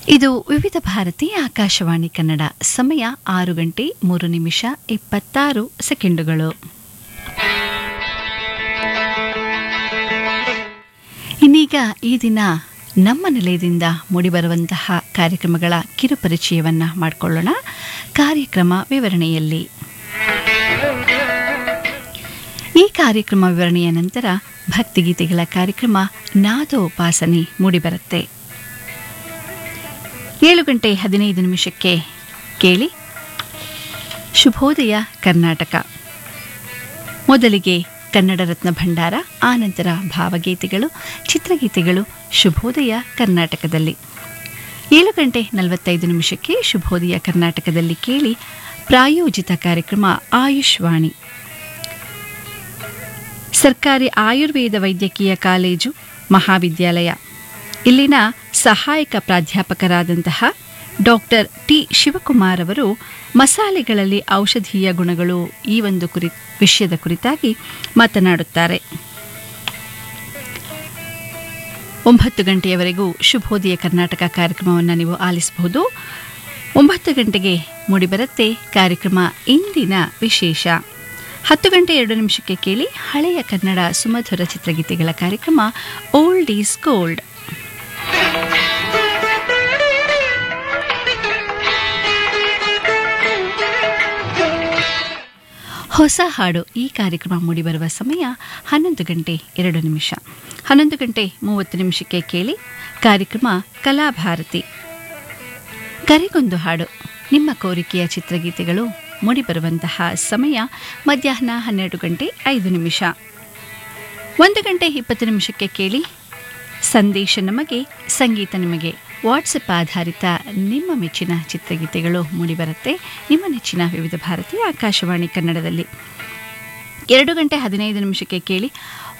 ಇದು ವಿವಿಧ ಭಾರತಿ ಆಕಾಶವಾಣಿ ಕನ್ನಡ ಸಮಯ ಆರು ಗಂಟೆ ಮೂರು ನಿಮಿಷ ಇಪ್ಪತ್ತಾರು ಸೆಕೆಂಡುಗಳು ಇನ್ನೀಗ ಈ ದಿನ ನಮ್ಮ ನಿಲಯದಿಂದ ಮೂಡಿಬರುವಂತಹ ಕಾರ್ಯಕ್ರಮಗಳ ಕಿರುಪರಿಚಯವನ್ನ ಮಾಡಿಕೊಳ್ಳೋಣ ಕಾರ್ಯಕ್ರಮ ವಿವರಣೆಯಲ್ಲಿ ಈ ಕಾರ್ಯಕ್ರಮ ವಿವರಣೆಯ ನಂತರ ಭಕ್ತಿಗೀತೆಗಳ ಕಾರ್ಯಕ್ರಮ ನಾದೋಪಾಸನೆ ಮೂಡಿಬರುತ್ತೆ ಏಳು ಗಂಟೆ ಹದಿನೈದು ನಿಮಿಷಕ್ಕೆ ಕೇಳಿ ಶುಭೋದಯ ಕರ್ನಾಟಕ ಮೊದಲಿಗೆ ಕನ್ನಡ ರತ್ನ ಭಂಡಾರ ಆನಂತರ ಭಾವಗೀತೆಗಳು ಚಿತ್ರಗೀತೆಗಳು ಶುಭೋದಯ ಕರ್ನಾಟಕದಲ್ಲಿ ಏಳು ಗಂಟೆ ನಲವತ್ತೈದು ನಿಮಿಷಕ್ಕೆ ಶುಭೋದಯ ಕರ್ನಾಟಕದಲ್ಲಿ ಕೇಳಿ ಪ್ರಾಯೋಜಿತ ಕಾರ್ಯಕ್ರಮ ಆಯುಷ್ವಾಣಿ ಸರ್ಕಾರಿ ಆಯುರ್ವೇದ ವೈದ್ಯಕೀಯ ಕಾಲೇಜು ಮಹಾವಿದ್ಯಾಲಯ ಇಲ್ಲಿನ ಸಹಾಯಕ ಪ್ರಾಧ್ಯಾಪಕರಾದಂತಹ ಡಾಕ್ಟರ್ ಟಿ ಶಿವಕುಮಾರ್ ಅವರು ಮಸಾಲೆಗಳಲ್ಲಿ ಔಷಧೀಯ ಗುಣಗಳು ಈ ಒಂದು ಕುರಿ ವಿಷಯದ ಕುರಿತಾಗಿ ಮಾತನಾಡುತ್ತಾರೆ ಒಂಬತ್ತು ಗಂಟೆಯವರೆಗೂ ಶುಭೋದಯ ಕರ್ನಾಟಕ ಕಾರ್ಯಕ್ರಮವನ್ನು ನೀವು ಆಲಿಸಬಹುದು ಒಂಬತ್ತು ಗಂಟೆಗೆ ಮೂಡಿಬರುತ್ತೆ ಕಾರ್ಯಕ್ರಮ ಇಂದಿನ ವಿಶೇಷ ಹತ್ತು ಗಂಟೆ ಎರಡು ನಿಮಿಷಕ್ಕೆ ಕೇಳಿ ಹಳೆಯ ಕನ್ನಡ ಸುಮಧುರ ಚಿತ್ರಗೀತೆಗಳ ಕಾರ್ಯಕ್ರಮ ಓಲ್ಡ್ ಈಸ್ ಗೋಲ್ಡ್ ಹೊಸ ಹಾಡು ಈ ಕಾರ್ಯಕ್ರಮ ಮೂಡಿಬರುವ ಸಮಯ ಹನ್ನೊಂದು ಗಂಟೆ ಎರಡು ನಿಮಿಷ ಹನ್ನೊಂದು ಗಂಟೆ ಮೂವತ್ತು ನಿಮಿಷಕ್ಕೆ ಕೇಳಿ ಕಾರ್ಯಕ್ರಮ ಕಲಾಭಾರತಿ ಕರೆಗೊಂದು ಹಾಡು ನಿಮ್ಮ ಕೋರಿಕೆಯ ಚಿತ್ರಗೀತೆಗಳು ಮೂಡಿಬರುವಂತಹ ಸಮಯ ಮಧ್ಯಾಹ್ನ ಹನ್ನೆರಡು ಗಂಟೆ ಐದು ನಿಮಿಷ ಒಂದು ಗಂಟೆ ಇಪ್ಪತ್ತು ನಿಮಿಷಕ್ಕೆ ಕೇಳಿ ಸಂದೇಶ ನಮಗೆ ಸಂಗೀತ ನಿಮಗೆ ವಾಟ್ಸಪ್ ಆಧಾರಿತ ನಿಮ್ಮ ಮೆಚ್ಚಿನ ಚಿತ್ರಗೀತೆಗಳು ಮೂಡಿಬರುತ್ತೆ ನಿಮ್ಮ ನೆಚ್ಚಿನ ವಿವಿಧ ಭಾರತೀಯ ಆಕಾಶವಾಣಿ ಕನ್ನಡದಲ್ಲಿ ಎರಡು ಗಂಟೆ ಹದಿನೈದು ನಿಮಿಷಕ್ಕೆ ಕೇಳಿ